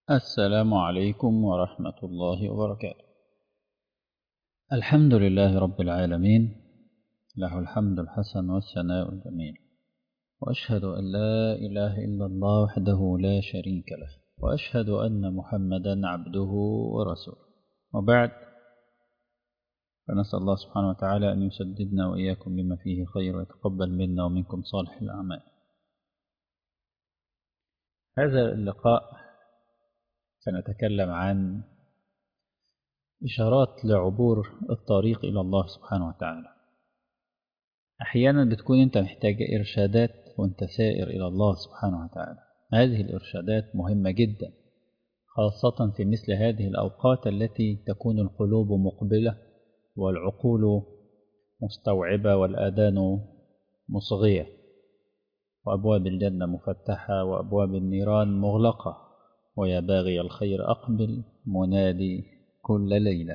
السلام عليكم ورحمة الله وبركاته الحمد لله رب العالمين له الحمد الحسن والثناء الجميل وأشهد أن لا إله إلا الله وحده لا شريك له وأشهد أن محمدا عبده ورسوله وبعد فنسأل الله سبحانه وتعالى أن يسددنا وإياكم لما فيه خير ويتقبل منا ومنكم صالح الأعمال هذا اللقاء سنتكلم عن إشارات لعبور الطريق إلى الله سبحانه وتعالى أحيانا بتكون أنت محتاج إرشادات وأنت سائر إلى الله سبحانه وتعالى هذه الإرشادات مهمة جدا خاصة في مثل هذه الأوقات التي تكون القلوب مقبلة والعقول مستوعبة والآذان مصغية وأبواب الجنة مفتحة وأبواب النيران مغلقة ويا باغي الخير أقبل منادي كل ليلة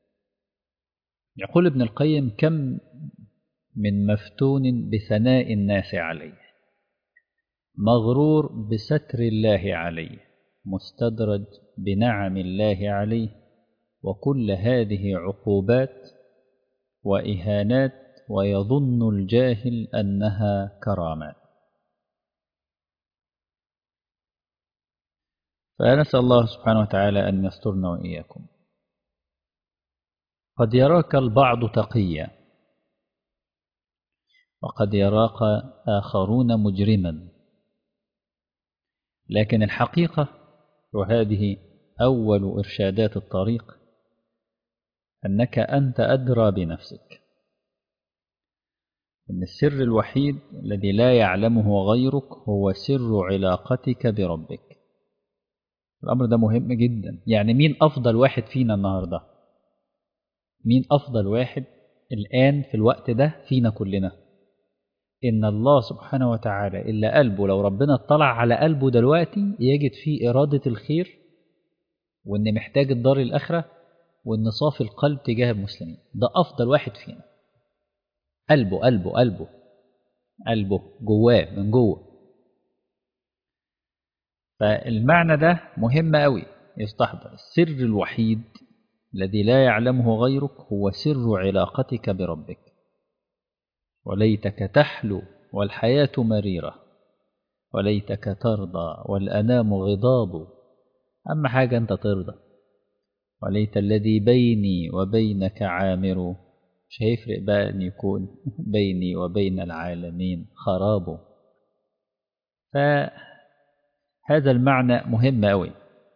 يقول ابن القيم كم من مفتون بثناء الناس عليه مغرور بستر الله عليه مستدرج بنعم الله عليه وكل هذه عقوبات وإهانات ويظن الجاهل أنها كرامات فنسأل الله سبحانه وتعالى أن يسترنا وإياكم قد يراك البعض تقيا وقد يراك آخرون مجرما لكن الحقيقة وهذه أول إرشادات الطريق أنك أنت أدرى بنفسك أن السر الوحيد الذي لا يعلمه غيرك هو سر علاقتك بربك الأمر ده مهم جدا يعني مين أفضل واحد فينا النهاردة مين أفضل واحد الآن في الوقت ده فينا كلنا إن الله سبحانه وتعالى إلا قلبه لو ربنا اطلع على قلبه دلوقتي يجد فيه إرادة الخير وإن محتاج الدار الآخرة وإن صافي القلب تجاه المسلمين ده أفضل واحد فينا قلبه قلبه قلبه قلبه جواه من جوه فالمعنى ده مهم قوي يستحضر السر الوحيد الذي لا يعلمه غيرك هو سر علاقتك بربك وليتك تحلو والحياة مريرة وليتك ترضى والأنام غضاب أما حاجة أنت ترضى وليت الذي بيني وبينك عامر مش هيفرق بقى أن يكون بيني وبين العالمين خراب فهذا المعنى مهم أوي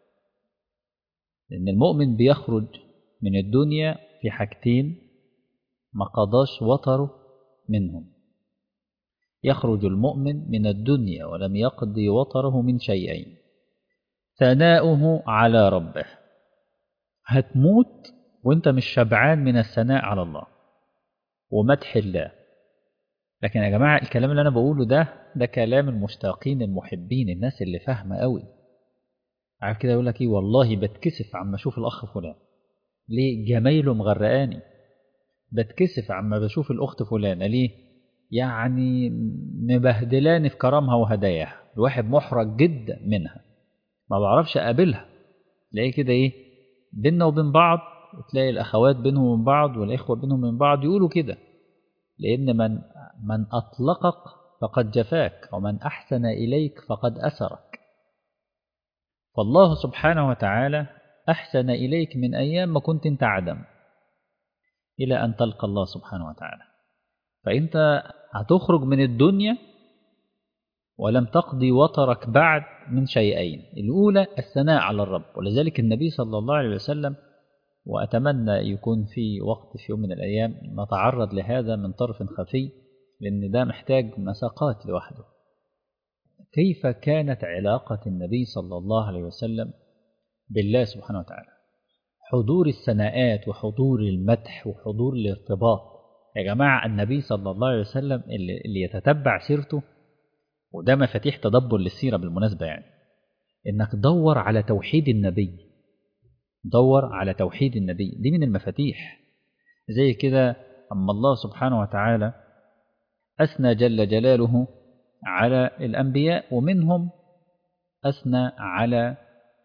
لأن المؤمن بيخرج من الدنيا في حاجتين ما قضاش وطره منهم يخرج المؤمن من الدنيا ولم يقضي وطره من شيئين ثناؤه على ربه هتموت وانت مش شبعان من الثناء على الله ومدح الله لكن يا جماعة الكلام اللي أنا بقوله ده ده كلام المشتاقين المحبين الناس اللي فاهمة قوي عارف كده يقول لك ايه والله بتكسف عما اشوف الاخ فلان ليه جمايله مغرقاني بتكسف عما بشوف الاخت فلانه ليه يعني مبهدلاني في كرمها وهداياها الواحد محرج جدا منها ما بعرفش اقابلها تلاقي كده ايه بيننا وبين بعض تلاقي الاخوات بينهم وبين بعض والاخوه بينهم وبين بعض يقولوا كده لان من من اطلقك فقد جفاك ومن احسن اليك فقد اسرك فالله سبحانه وتعالى أحسن إليك من أيام ما كنت أنت عدم إلى أن تلقى الله سبحانه وتعالى فأنت هتخرج من الدنيا ولم تقضي وطرك بعد من شيئين الأولى الثناء على الرب ولذلك النبي صلى الله عليه وسلم وأتمنى يكون في وقت في يوم من الأيام نتعرض لهذا من طرف خفي لأن ده محتاج مساقات لوحده كيف كانت علاقة النبي صلى الله عليه وسلم بالله سبحانه وتعالى حضور الثناءات وحضور المدح وحضور الارتباط يا جماعة النبي صلى الله عليه وسلم اللي, اللي يتتبع سيرته وده مفاتيح تدبر للسيرة بالمناسبة يعني إنك دور على توحيد النبي دور على توحيد النبي دي من المفاتيح زي كده أما الله سبحانه وتعالى أثنى جل جلاله على الأنبياء ومنهم أثنى على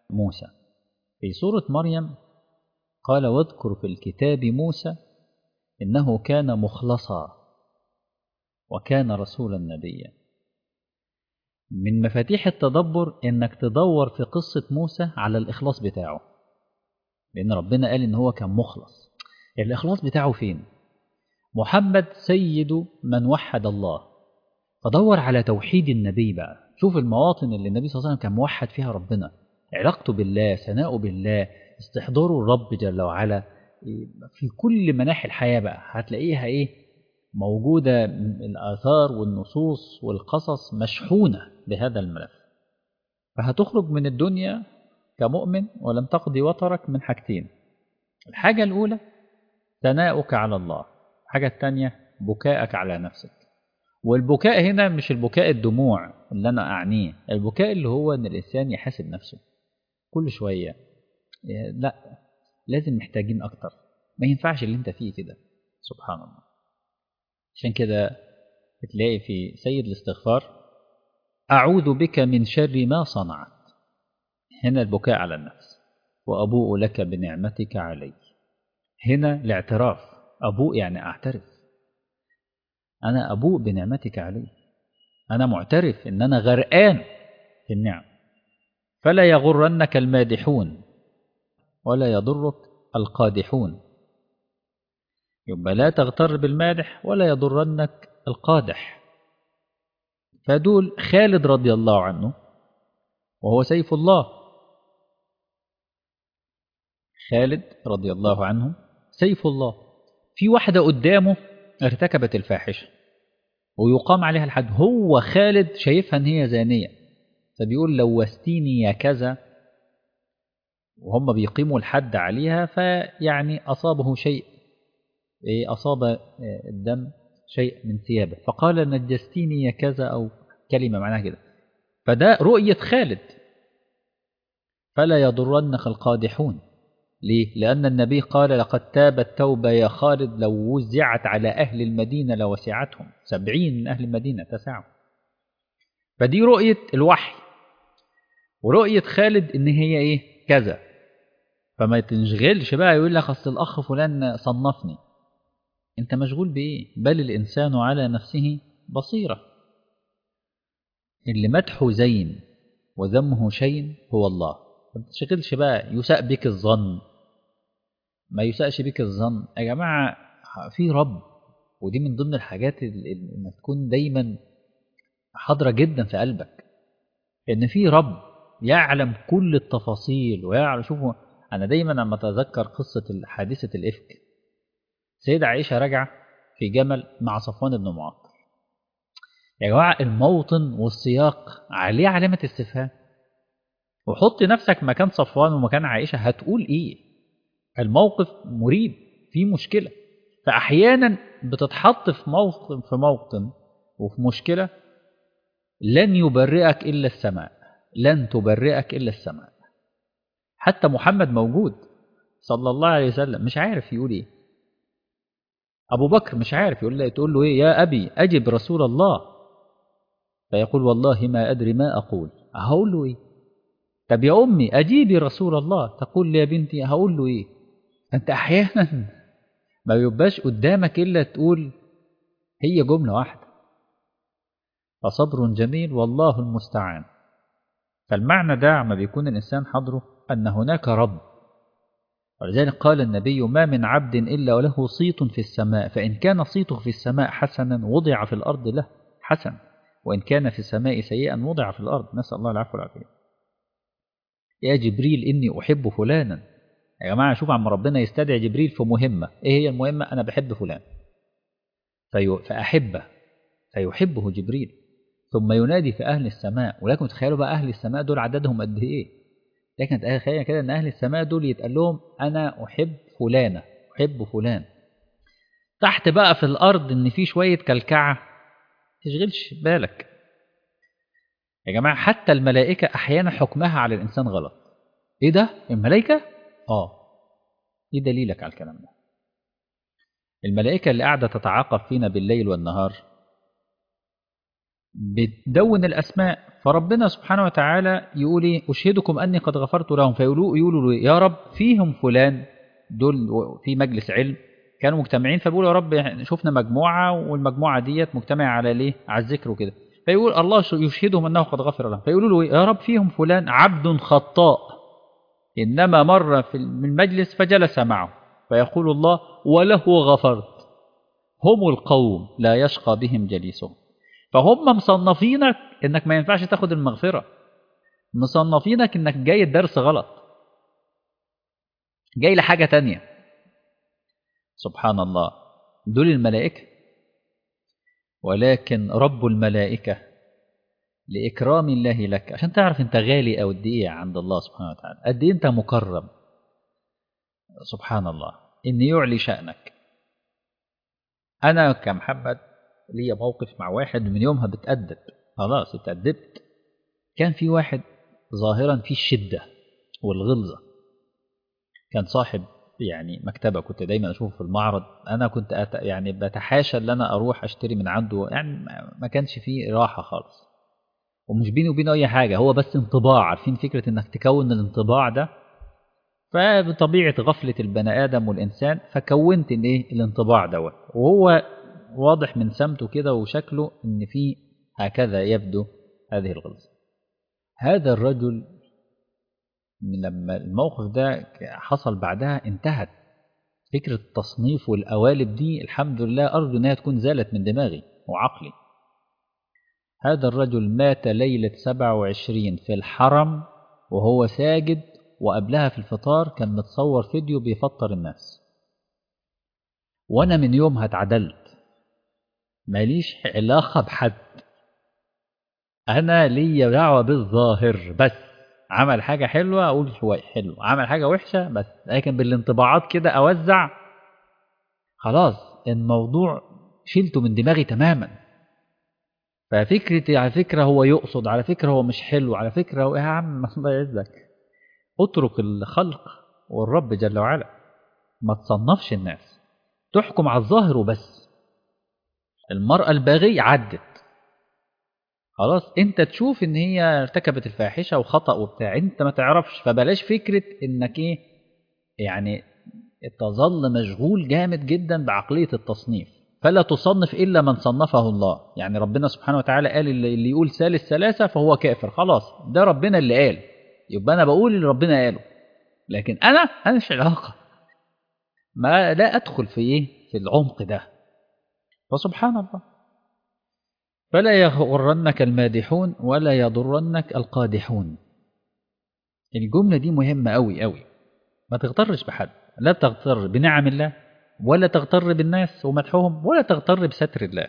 موسى في سورة مريم قال واذكر في الكتاب موسى إنه كان مخلصا وكان رسولا نبيا من مفاتيح التدبر إنك تدور في قصة موسى على الإخلاص بتاعه لأن ربنا قال إن هو كان مخلص الإخلاص بتاعه فين محمد سيد من وحد الله فدور على توحيد النبي بقى شوف المواطن اللي النبي صلى الله عليه وسلم كان موحد فيها ربنا علاقته بالله ثناؤه بالله استحضاره الرب جل وعلا في كل مناحي الحياة بقى هتلاقيها إيه موجودة الآثار والنصوص والقصص مشحونة بهذا الملف فهتخرج من الدنيا كمؤمن ولم تقضي وطرك من حاجتين الحاجة الأولى ثناؤك على الله الحاجة الثانية بكاءك على نفسك والبكاء هنا مش البكاء الدموع اللي أنا أعنيه البكاء اللي هو أن الإنسان يحاسب نفسه كل شوية لا لازم محتاجين أكتر ما ينفعش اللي أنت فيه كده سبحان الله عشان كده بتلاقي في سيد الاستغفار أعوذ بك من شر ما صنعت هنا البكاء على النفس وأبوء لك بنعمتك علي هنا الاعتراف أبوء يعني أعترف أنا أبوء بنعمتك علي أنا معترف إن أنا غرقان في النعم فلا يغرنك المادحون ولا يضرك القادحون يبقى لا تغتر بالمادح ولا يضرنك القادح فدول خالد رضي الله عنه وهو سيف الله خالد رضي الله عنه سيف الله في واحدة قدامه ارتكبت الفاحشة ويقام عليها الحد هو خالد شايفها ان هي زانية فبيقول لوستيني يا كذا وهم بيقيموا الحد عليها فيعني أصابه شيء أصاب الدم شيء من ثيابه فقال نجستيني يا كذا أو كلمة معناها كده فده رؤية خالد فلا يضرنك القادحون ليه؟ لأن النبي قال لقد تابت توبة يا خالد لو وزعت على أهل المدينة لوسعتهم سبعين من أهل المدينة تسعهم فدي رؤية الوحي ورؤية خالد إن هي إيه كذا فما تنشغلش بقى يقول لك أصل الأخ فلان صنفني أنت مشغول بإيه بل الإنسان على نفسه بصيرة اللي مدحه زين وذمه شيء هو الله ما تشغلش بقى يساء بك الظن ما يساءش بك الظن يا جماعة في رب ودي من ضمن الحاجات اللي تكون دايما حاضرة جدا في قلبك ان في رب يعلم كل التفاصيل ويعلم شوفوا انا دايما لما اتذكر قصة حادثة الافك سيدة عائشة راجعة في جمل مع صفوان بن معطل يا جماعة الموطن والسياق عليه علامة استفهام وحط نفسك مكان صفوان ومكان عائشة هتقول ايه الموقف مريب في مشكلة فأحيانا بتتحط في موقف في موطن وفي مشكلة لن يبرئك إلا السماء لن تبرئك إلا السماء حتى محمد موجود صلى الله عليه وسلم مش عارف يقول ايه أبو بكر مش عارف يقول له تقول له إيه يا أبي أجب رسول الله فيقول والله ما أدري ما أقول هقول له إيه طب يا أمي أجيبي رسول الله تقول لي يا بنتي هقول له إيه أنت أحيانا ما بيبقاش قدامك إلا تقول هي جملة واحدة فصبر جميل والله المستعان فالمعنى ده عما بيكون الإنسان حضره أن هناك رب ولذلك قال النبي ما من عبد إلا وله صيت في السماء فإن كان صيته في السماء حسنا وضع في الأرض له حسن وإن كان في السماء سيئا وضع في الأرض نسأل الله العفو والعافية يا جبريل إني أحب فلانا يا جماعة شوف عم ربنا يستدعي جبريل في مهمة إيه هي المهمة أنا بحب فلان في... فأحبه فيحبه جبريل ثم ينادي في أهل السماء ولكن تخيلوا بقى أهل السماء دول عددهم قد إيه لكن تخيل كده أن أهل السماء دول يتقال لهم أنا أحب فلانة أحب فلان تحت بقى في الأرض إن في شوية كلكعة تشغلش بالك يا جماعة حتى الملائكة أحيانا حكمها على الإنسان غلط إيه ده الملائكة آه إيه دليلك على الكلام ده الملائكة اللي قاعدة تتعاقب فينا بالليل والنهار بتدون الأسماء فربنا سبحانه وتعالى يقول إيه أشهدكم أني قد غفرت لهم فيقولوا يقولوا له يا رب فيهم فلان دول في مجلس علم كانوا مجتمعين فبيقولوا يا رب شفنا مجموعة والمجموعة ديت مجتمعة على ليه على الذكر وكده فيقول الله يشهدهم أنه قد غفر لهم فيقولوا له يا رب فيهم فلان عبد خطاء إنما مر في المجلس فجلس معه فيقول الله وله غفرت هم القوم لا يشقى بهم جليسهم فهم مصنفينك انك ما ينفعش تاخد المغفرة مصنفينك انك جاي الدرس غلط جاي لحاجة تانية سبحان الله دول الملائكة ولكن رب الملائكة لإكرام الله لك عشان تعرف أنت غالي أو قد إيه عند الله سبحانه وتعالى قد إيه أنت مكرم سبحان الله إن يعلي شأنك أنا كمحمد ليا موقف مع واحد من يومها بتأدب خلاص اتأدبت كان في واحد ظاهرا فيه الشدة والغلظة كان صاحب يعني مكتبة كنت دايما أشوفه في المعرض أنا كنت أت... يعني بتحاشى ان أنا أروح أشتري من عنده يعني ما كانش فيه راحة خالص ومش بيني وبينه أي حاجة هو بس انطباع عارفين فكرة إنك تكون الانطباع ده فبطبيعة غفلة البني آدم والإنسان فكونت إيه الانطباع دوت وهو واضح من سمته كده وشكله إن في هكذا يبدو هذه الغلظة هذا الرجل لما الموقف ده حصل بعدها انتهت فكرة التصنيف والقوالب دي الحمد لله أرجو أنها تكون زالت من دماغي وعقلي هذا الرجل مات ليلة 27 في الحرم وهو ساجد وقبلها في الفطار كان متصور فيديو بيفطر الناس وأنا من يومها اتعدلت ماليش علاقة بحد أنا ليا دعوة بالظاهر بس عمل حاجة حلوة أقول شوية حلو عمل حاجة وحشة بس لكن بالانطباعات كده أوزع خلاص الموضوع شلته من دماغي تماما ففكرة على فكرة هو يقصد على فكرة هو مش حلو على فكرة هو يا عم الله يعزك اترك الخلق والرب جل وعلا ما تصنفش الناس تحكم على الظاهر وبس المرأة الباغي عدت خلاص انت تشوف ان هي ارتكبت الفاحشه وخطا وبتاع انت ما تعرفش فبلاش فكره انك ايه يعني تظل مشغول جامد جدا بعقليه التصنيف فلا تصنف الا من صنفه الله يعني ربنا سبحانه وتعالى قال اللي يقول ثالث ثلاثه فهو كافر خلاص ده ربنا اللي قال يبقى انا بقول اللي ربنا قاله لكن انا انا مش علاقه ما لا ادخل في ايه في العمق ده فسبحان الله فلا يغرنك المادحون ولا يضرنك القادحون الجملة دي مهمة أوي أوي ما تغترش بحد لا تغتر بنعم الله ولا تغتر بالناس ومدحهم ولا تغتر بستر الله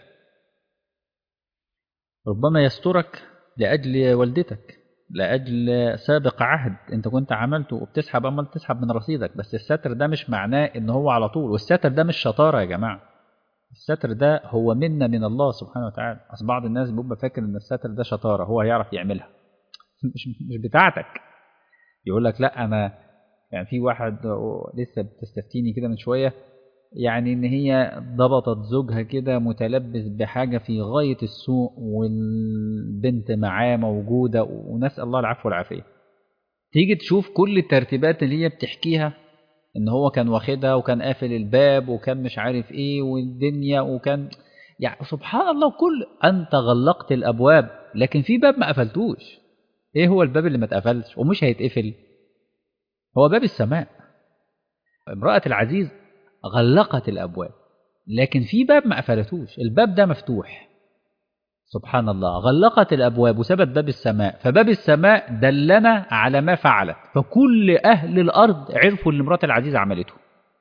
ربما يسترك لأجل والدتك لأجل سابق عهد أنت كنت عملته وبتسحب أمال تسحب من رصيدك بس الستر ده مش معناه إن هو على طول والستر ده مش شطارة يا جماعة الستر ده هو منا من الله سبحانه وتعالى اصل بعض الناس بيبقى فاكر ان الستر ده شطاره هو هيعرف يعملها مش مش بتاعتك يقول لك لا انا يعني في واحد لسه بتستفتيني كده من شويه يعني ان هي ضبطت زوجها كده متلبس بحاجه في غايه السوء والبنت معاه موجوده ونسال الله العفو والعافيه تيجي تشوف كل الترتيبات اللي هي بتحكيها ان هو كان واخدها وكان قافل الباب وكان مش عارف ايه والدنيا وكان يعني سبحان الله كل انت غلقت الابواب لكن في باب ما قفلتوش ايه هو الباب اللي ما اتقفلش ومش هيتقفل هو باب السماء امرأة العزيز غلقت الابواب لكن في باب ما قفلتوش الباب ده مفتوح سبحان الله غلقت الابواب وسبت باب السماء فباب السماء دلنا على ما فعلت فكل اهل الارض عرفوا اللي مرات العزيز عملته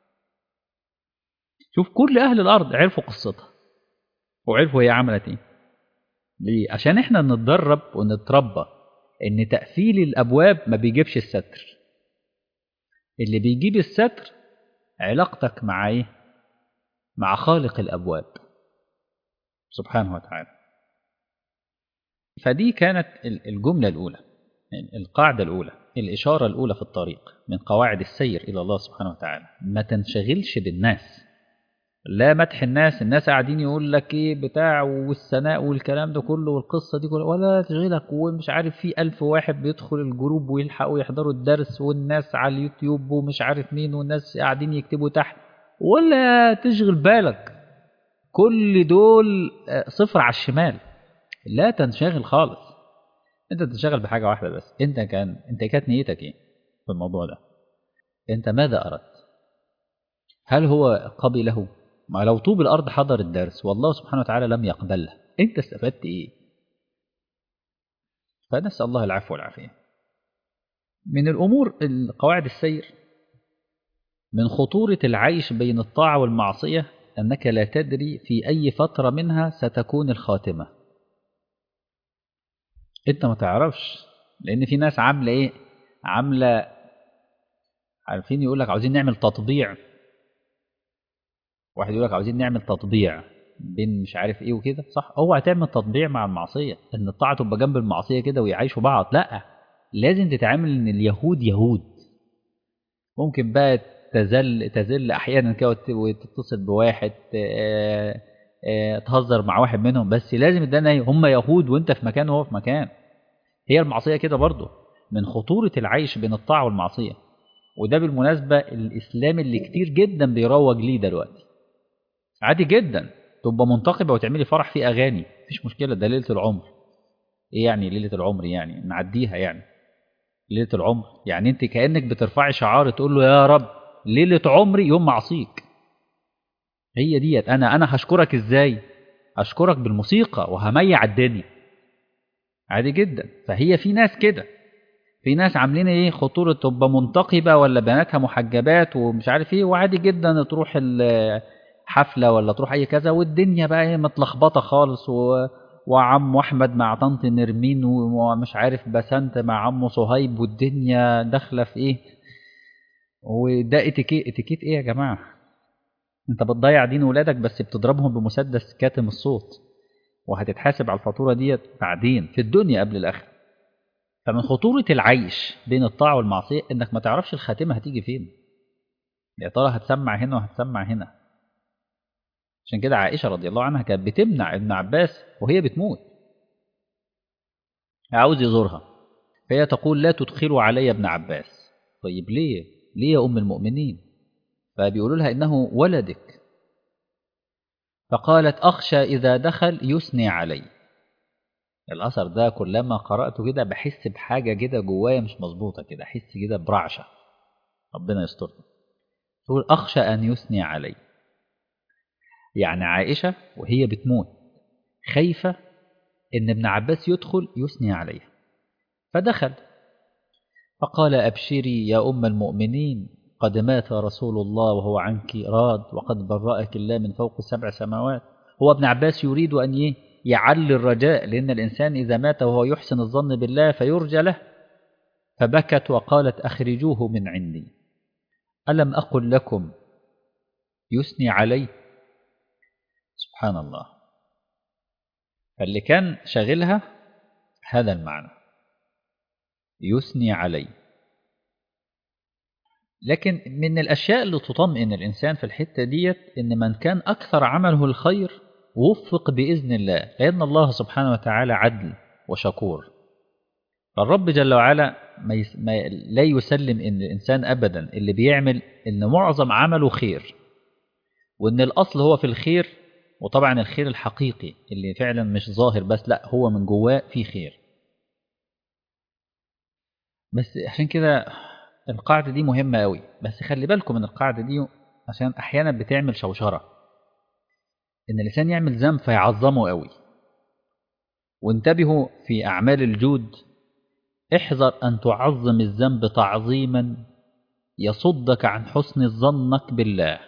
شوف كل اهل الارض عرفوا قصتها وعرفوا هي عملت ايه ليه عشان احنا نتدرب ونتربى ان تقفيل الابواب ما بيجيبش الستر اللي بيجيب الستر علاقتك مع ايه مع خالق الابواب سبحانه وتعالى فدي كانت الجملة الأولى القاعدة الأولى الإشارة الأولى في الطريق من قواعد السير إلى الله سبحانه وتعالى ما تنشغلش بالناس لا مدح الناس الناس قاعدين يقول لك ايه بتاع والثناء والكلام ده كله والقصه دي كلها ولا تشغلك ومش عارف في ألف واحد بيدخل الجروب ويلحقوا يحضروا الدرس والناس على اليوتيوب ومش عارف مين والناس قاعدين يكتبوا تحت ولا تشغل بالك كل دول صفر على الشمال لا تنشغل خالص انت تنشغل بحاجه واحده بس انت كان انت كانت نيتك ايه في الموضوع ده انت ماذا اردت هل هو قبله ما لو طوب الأرض حضر الدرس والله سبحانه وتعالى لم يقبلها أنت استفدت إيه فنسأل الله العفو والعافية من الأمور القواعد السير من خطورة العيش بين الطاعة والمعصية أنك لا تدري في أي فترة منها ستكون الخاتمة أنت ما تعرفش لأن في ناس عاملة إيه عاملة عارفين يقول لك عاوزين نعمل تطبيع واحد يقول لك عاوزين نعمل تطبيع بين مش عارف ايه وكده صح اوعى تعمل تطبيع مع المعصيه ان الطاعه تبقى جنب المعصيه كده ويعيشوا بعض لا لازم تتعامل ان اليهود يهود ممكن بقى تزل تزل احيانا كده وتتصل بواحد اه اه تهزر مع واحد منهم بس لازم ده هم يهود وانت في مكان وهو في مكان هي المعصيه كده برضه من خطوره العيش بين الطاعه والمعصيه وده بالمناسبه الاسلام اللي كتير جدا بيروج ليه دلوقتي عادي جدا تبقى منتقبه وتعملي فرح فيه اغاني مفيش مشكله ده ليله العمر ايه يعني ليله العمر يعني نعديها يعني ليله العمر يعني انت كانك بترفعي شعار تقول له يا رب ليله عمري يوم معصيك هي ديت انا انا هشكرك ازاي هشكرك بالموسيقى وهميع الدنيا عادي جدا فهي في ناس كده في ناس عاملين ايه خطوره تبقى منتقبه ولا بناتها محجبات ومش عارف ايه وعادي جدا تروح حفله ولا تروح اي كذا والدنيا بقى ايه متلخبطه خالص و... وعم احمد مع طنط نرمين ومش عارف بسنت مع عمه صهيب والدنيا داخله في ايه وده اتيكيت اتيكيت ايه يا جماعه انت بتضيع دين ولادك بس بتضربهم بمسدس كاتم الصوت وهتتحاسب على الفاتوره ديت بعدين في الدنيا قبل الاخره فمن خطوره العيش بين الطاعه والمعصيه انك ما تعرفش الخاتمه هتيجي فين يا ترى هتسمع هنا وهتسمع هنا عشان كده عائشة رضي الله عنها كانت بتمنع ابن عباس وهي بتموت عاوز يزورها فهي تقول لا تدخلوا علي ابن عباس طيب ليه ليه يا أم المؤمنين فبيقولوا لها إنه ولدك فقالت أخشى إذا دخل يثني علي الأثر ده كلما قرأته كده بحس بحاجة كده جوايا مش مظبوطة كده أحس كده برعشة ربنا يسترنا تقول أخشى أن يثني علي يعني عائشة وهي بتموت خايفة إن ابن عباس يدخل يثني عليها فدخل فقال أبشري يا أم المؤمنين قد مات رسول الله وهو عنك راد وقد برأك الله من فوق سبع سماوات هو ابن عباس يريد أن يعلي الرجاء لأن الإنسان إذا مات وهو يحسن الظن بالله فيرجى له فبكت وقالت أخرجوه من عندي ألم أقل لكم يثني عليه سبحان الله فاللي كان شاغلها هذا المعنى يثني علي لكن من الأشياء اللي تطمئن الإنسان في الحتة ديت إن من كان أكثر عمله الخير وفق بإذن الله لأن الله سبحانه وتعالى عدل وشكور فالرب جل وعلا ما يس... ما لا يسلم إن الإنسان أبدا اللي بيعمل إن معظم عمله خير وإن الأصل هو في الخير وطبعا الخير الحقيقي اللي فعلا مش ظاهر بس لا هو من جواه في خير بس عشان كده القاعدة دي مهمة قوي بس خلي بالكم من القاعدة دي عشان أحيانا بتعمل شوشرة إن الإنسان يعمل ذنب فيعظمه قوي وانتبهوا في أعمال الجود احذر أن تعظم الذنب تعظيما يصدك عن حسن ظنك بالله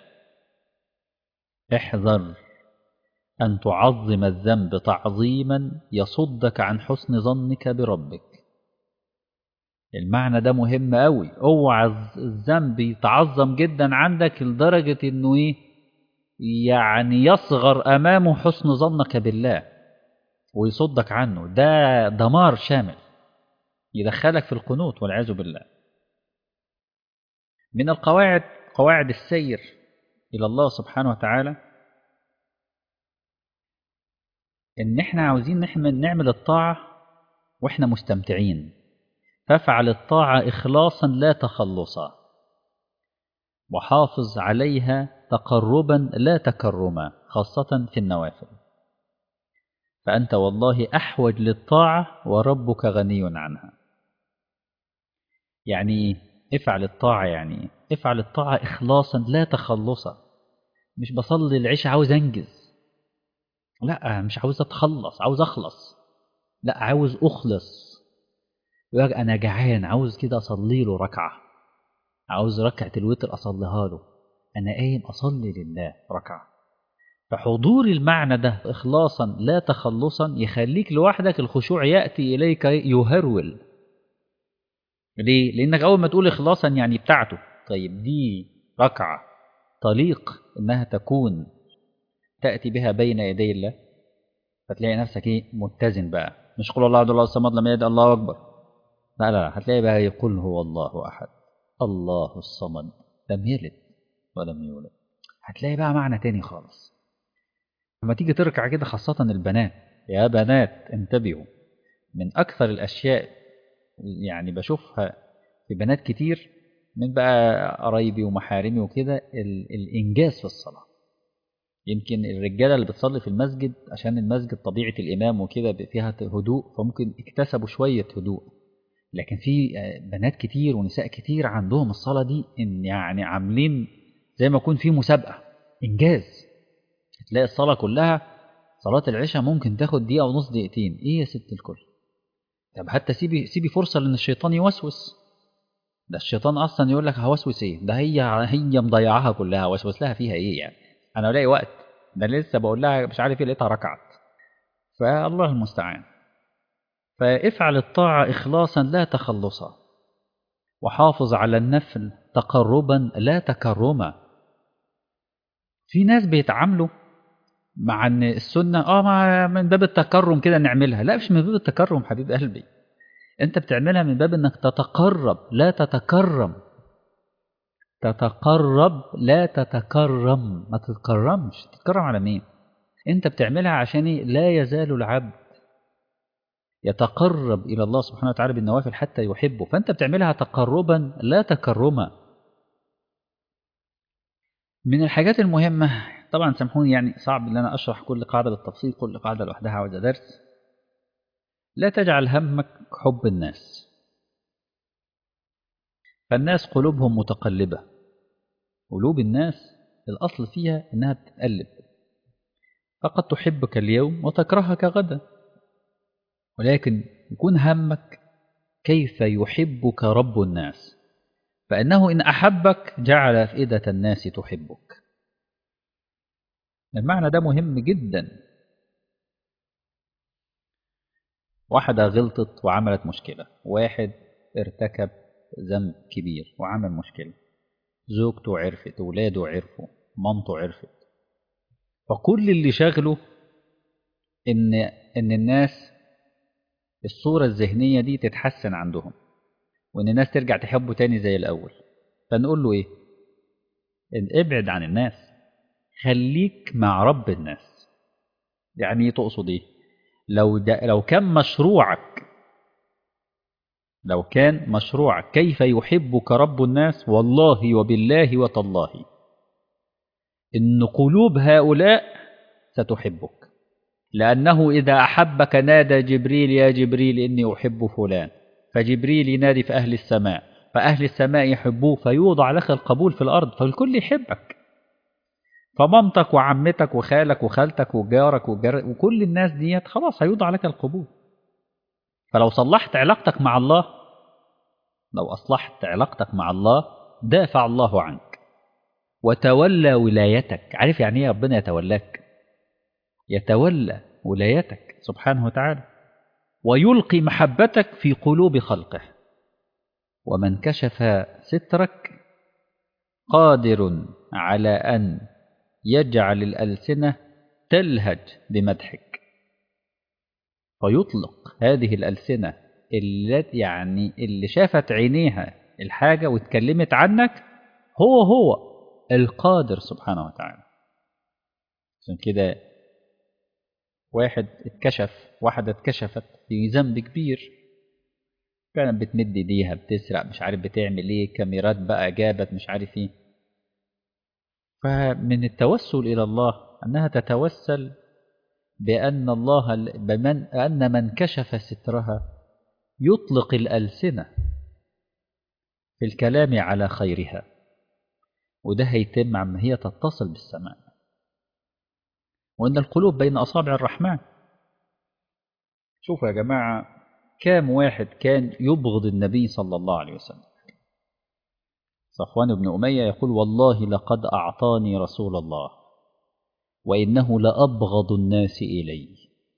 احذر أن تعظم الذنب تعظيما يصدك عن حسن ظنك بربك المعنى ده مهم قوي اوعى الذنب يتعظم جدا عندك لدرجة انه ايه يعني يصغر امامه حسن ظنك بالله ويصدك عنه ده دمار شامل يدخلك في القنوط والعياذ بالله من القواعد قواعد السير إلى الله سبحانه وتعالى إن إحنا عاوزين نحمل نعمل الطاعة وإحنا مستمتعين فافعل الطاعة إخلاصا لا تخلصا وحافظ عليها تقربا لا تكرما خاصة في النوافل فأنت والله أحوج للطاعة وربك غني عنها يعني افعل الطاعة يعني افعل الطاعة إخلاصا لا تخلصا مش بصلي العشاء عاوز أنجز لا مش عاوز أتخلص عاوز أخلص لا عاوز أخلص يقول أنا جعان عاوز كده أصلي له ركعة عاوز ركعة الوتر أصليها له أنا قايم أصلي لله ركعة فحضور المعنى ده إخلاصا لا تخلصا يخليك لوحدك الخشوع يأتي إليك يهرول ليه؟ لأنك أول ما تقول إخلاصا يعني بتاعته طيب دي ركعة طليق إنها تكون تأتي بها بين يدي الله فتلاقي نفسك إيه متزن بقى مش قول الله عبد الله الصمد لما يدعي الله أكبر لا لا هتلاقي بقى يقول هو الله أحد الله الصمد لم يلد ولم يولد هتلاقي بقى معنى تاني خالص لما تيجي تركع كده خاصة البنات يا بنات انتبهوا من أكثر الأشياء يعني بشوفها في بنات كتير من بقى قرايبي ومحارمي وكده الإنجاز في الصلاة يمكن الرجالة اللي بتصلي في المسجد عشان المسجد طبيعة الإمام وكده فيها هدوء فممكن اكتسبوا شوية هدوء لكن في بنات كتير ونساء كتير عندهم الصلاة دي إن يعني عاملين زي ما يكون في مسابقة إنجاز تلاقي الصلاة كلها صلاة العشاء ممكن تاخد دقيقة ونص دقيقتين إيه يا ست الكل طب حتى سيبي سيبي فرصة لأن الشيطان يوسوس ده الشيطان أصلا يقول لك هوسوس إيه ده هي هي مضيعاها كلها وسوس لها فيها إيه يعني أنا ألاقي وقت ده لسه بقول لها مش عارف إيه لقيتها ركعت فالله المستعان فافعل الطاعة إخلاصا لا تخلصا وحافظ على النفل تقربا لا تكرما في ناس بيتعاملوا مع ان السنه اه مع من باب التكرم كده نعملها لا مش من باب التكرم حبيب قلبي انت بتعملها من باب انك تتقرب لا تتكرم تتقرب لا تتكرم ما تتكرمش تتكرم على مين انت بتعملها عشان لا يزال العبد يتقرب الى الله سبحانه وتعالى بالنوافل حتى يحبه فانت بتعملها تقربا لا تكرما من الحاجات المهمه طبعا سامحوني يعني صعب ان انا اشرح كل قاعده بالتفصيل كل قاعده لوحدها عاوزه درس لا تجعل همك حب الناس فالناس قلوبهم متقلبه قلوب الناس الاصل فيها انها بتتقلب فقد تحبك اليوم وتكرهك غدا ولكن يكون همك كيف يحبك رب الناس فانه ان احبك جعل افئده الناس تحبك المعنى ده مهم جدا واحدة غلطت وعملت مشكلة واحد ارتكب ذنب كبير وعمل مشكلة زوجته عرفت ولاده عرفوا مامته عرفت فكل اللي شغله ان ان الناس الصورة الذهنية دي تتحسن عندهم وان الناس ترجع تحبه تاني زي الاول فنقول له ايه ان ابعد عن الناس خليك مع رب الناس يعني ايه تقصد ايه لو لو كان مشروعك لو كان مشروعك كيف يحبك رب الناس والله وبالله وتالله ان قلوب هؤلاء ستحبك لانه اذا احبك نادى جبريل يا جبريل اني احب فلان فجبريل ينادي في اهل السماء فاهل السماء يحبوه فيوضع لك القبول في الارض فالكل يحبك فمامتك وعمتك وخالك وخالتك وجارك وجار وكل الناس ديت خلاص هيوضع لك القبول فلو صلحت علاقتك مع الله لو أصلحت علاقتك مع الله دافع الله عنك وتولى ولايتك عارف يعني ايه ربنا يتولاك يتولى ولايتك سبحانه وتعالى ويلقي محبتك في قلوب خلقه ومن كشف سترك قادر على أن يجعل الألسنة تلهج بمدحك فيطلق هذه الألسنة التي يعني اللي شافت عينيها الحاجة واتكلمت عنك هو هو القادر سبحانه وتعالى عشان كده واحد اتكشف واحدة اتكشفت في ذنب كبير فعلا بتمد ايديها بتسرق مش عارف بتعمل ايه كاميرات بقى جابت مش عارف ايه فمن التوسل إلى الله أنها تتوسل بأن الله بمن أن من كشف سترها يطلق الألسنة في الكلام على خيرها وده هيتم عما هي تتصل بالسماء وأن القلوب بين أصابع الرحمن شوفوا يا جماعة كام واحد كان يبغض النبي صلى الله عليه وسلم صفوان بن أمية يقول والله لقد أعطاني رسول الله وإنه لأبغض الناس إلي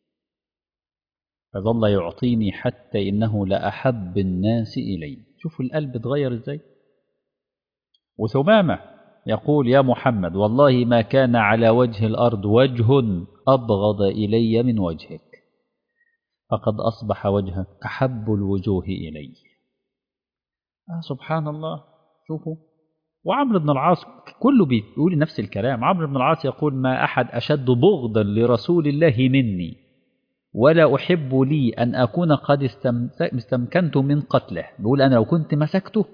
فظل يعطيني حتى إنه لأحب الناس إلي شوفوا القلب اتغير إزاي وثمامة يقول يا محمد والله ما كان على وجه الأرض وجه أبغض إلي من وجهك فقد أصبح وجهك أحب الوجوه إلي آه سبحان الله شوفوا وعمرو بن العاص كله بيقول نفس الكلام عمرو بن العاص يقول ما أحد أشد بغضا لرسول الله مني ولا أحب لي أن أكون قد استمكنت من قتله بيقول أنا لو كنت مسكته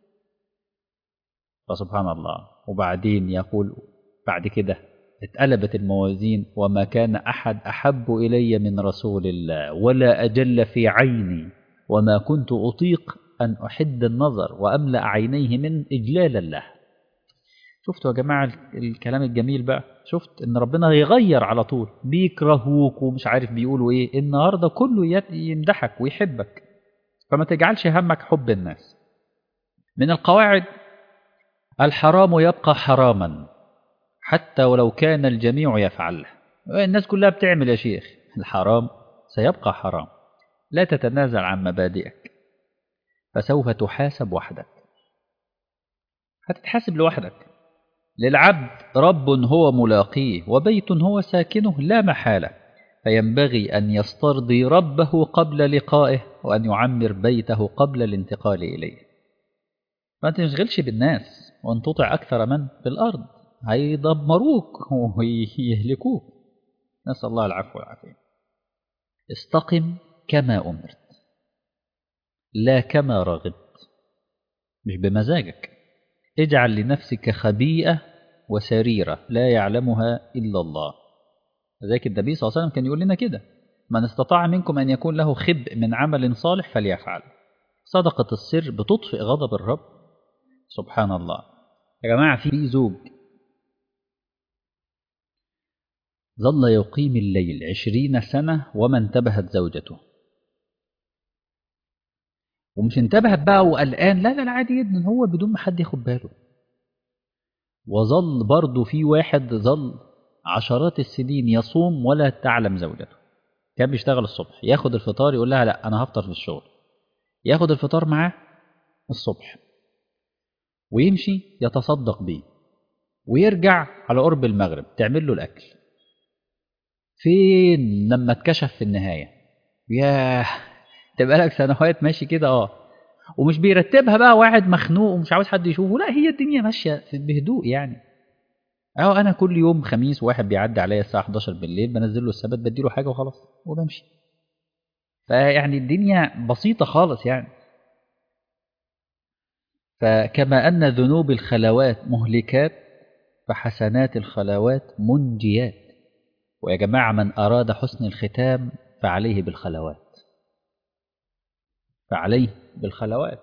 فسبحان الله وبعدين يقول بعد كده اتقلبت الموازين وما كان أحد أحب إلي من رسول الله ولا أجل في عيني وما كنت أطيق أن أحد النظر وأملأ عينيه من إجلالا له شفتوا يا جماعة الكلام الجميل بقى شفت إن ربنا هيغير على طول بيكرهوك ومش عارف بيقولوا إيه النهاردة كله يمدحك ويحبك فما تجعلش همك حب الناس من القواعد الحرام يبقى حراما حتى ولو كان الجميع يفعله الناس كلها بتعمل يا شيخ الحرام سيبقى حرام لا تتنازل عن مبادئك فسوف تحاسب وحدك هتتحاسب لوحدك للعبد رب هو ملاقيه وبيت هو ساكنه لا محالة فينبغي أن يسترضي ربه قبل لقائه وأن يعمر بيته قبل الانتقال إليه ما تشغلش بالناس وأن تطع أكثر من في الأرض هيدمروك ويهلكوك نسأل الله العفو والعافية استقم كما أمرت لا كما رغبت مش بمزاجك اجعل لنفسك خبيئة وسريرة لا يعلمها إلا الله ذلك النبي صلى الله عليه وسلم كان يقول لنا كده من استطاع منكم أن يكون له خبء من عمل صالح فليفعل صدقة السر بتطفئ غضب الرب سبحان الله يا جماعة في زوج ظل يقيم الليل عشرين سنة وما انتبهت زوجته ومش انتبهت بقى وقلقان لا لا لا عادي جدا هو بدون ما حد ياخد باله وظل برضه في واحد ظل عشرات السنين يصوم ولا تعلم زوجته كان بيشتغل الصبح ياخد الفطار يقول لها لا انا هفطر في الشغل ياخد الفطار معاه الصبح ويمشي يتصدق بيه ويرجع على قرب المغرب تعمل له الاكل فين لما اتكشف في النهايه ياه تبقى لك سنوات ماشي كده اه ومش بيرتبها بقى واحد مخنوق ومش عاوز حد يشوفه لا هي الدنيا ماشيه بهدوء يعني اهو انا كل يوم خميس واحد بيعدي عليا الساعه 11 بالليل بنزل له الثبات بديله حاجه وخلاص وبمشي فيعني الدنيا بسيطه خالص يعني فكما ان ذنوب الخلوات مهلكات فحسنات الخلوات منجيات ويا جماعه من اراد حسن الختام فعليه بالخلوات فعليه بالخلوات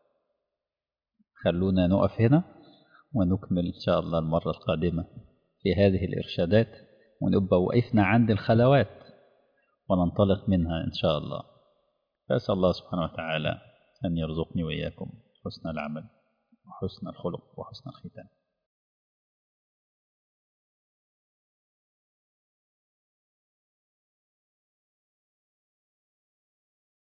خلونا نقف هنا ونكمل إن شاء الله المرة القادمة في هذه الإرشادات ونبقى وقفنا عند الخلوات وننطلق منها إن شاء الله فأسأل الله سبحانه وتعالى أن يرزقني وإياكم حسن العمل وحسن الخلق وحسن الختام